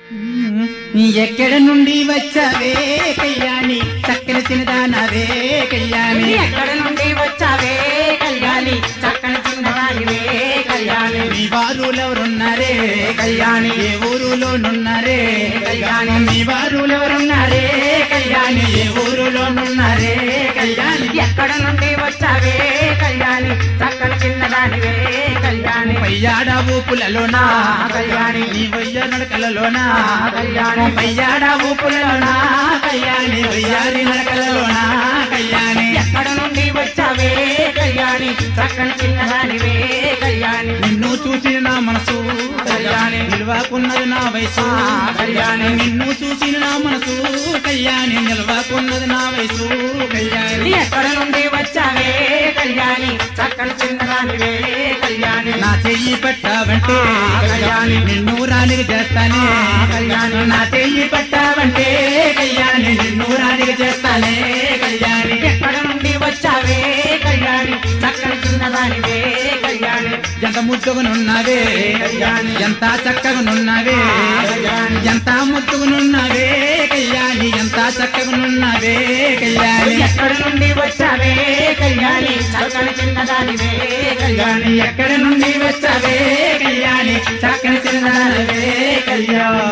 నీ ఎక్కడ నుండి వచ్చావే కళ్యాణి చక్కని చిన్నదానవే కళ్యాణి ఎక్కడ నుండి వచ్చావే కళ్యాణి చక్కని చిన్నదానివే కళ్యాణి మీ వారులెవరున్నారే కళ్యాణి ఏ ఊరులోనున్నారే కళ్యాణి మీ వారులెవరున్నారే కళ్యాణి ఏ ఊరులోనున్నారే కళ్యాణి ఎక్కడ నుండి వచ్చావే కళ్యాణి చక్కని చిన్నదానివే కళ్యాణి పయ్యాడ ఊపులలోనా కళ్యాణి నీ వయ్య నడకలలోనా కళ్యాణి పయ్యాడ ఊపులలోనా కళ్యాణి వయ్యారి నడకలలోనా కళ్యాణి ఎక్కడ నుండి వచ్చావే కళ్యాణి చక్కని చిన్నదానివే కళ్యాణి నిన్ను చూసిన నా మనసు కళ్యాణి. నిల్వకున్నది నా వయసు కళ్యాణి. నిన్ను చూసిన నా మనసు కళ్యాణి నిల్వకున్నది నా వయసు కళ్యాణి ఎక్కడ నుండి వచ్చావే కళ్యాణి చక్కని చిన్నదానివే కళ్యాణి నా చెయ్యి పెట్టావంటే కళ్యాణి. నిన్ను రాణికి చేస్తానే కళ్యాణి. నా చెయ్యి పెట్టావంటే కళ్యాణి నిన్ను రాణికి చేస్తానే కళ్యాణి ఎక్కడ నుండి వచ్చావే కళ్యాణి చక్కని చిన్నదానివే కళ్యాణి ఎంత ముద్దుగునున్నావే కళ్యాణి. ఎంత చక్కగునున్నావే కళ్యాణి. ఎంత ముద్దుగునున్నావే కళ్యాణి ఎంత చక్కగునున్నావే కళ్యాణి ఎక్కడ నుండి వచ్చావే కళ్యాణి చక్కని చిన్నదానివే కళ్యాణి ఎక్కడ నుండి వచ్చావే కళ్యాణి చక్కని చిన్నదానవే కళ్యాణి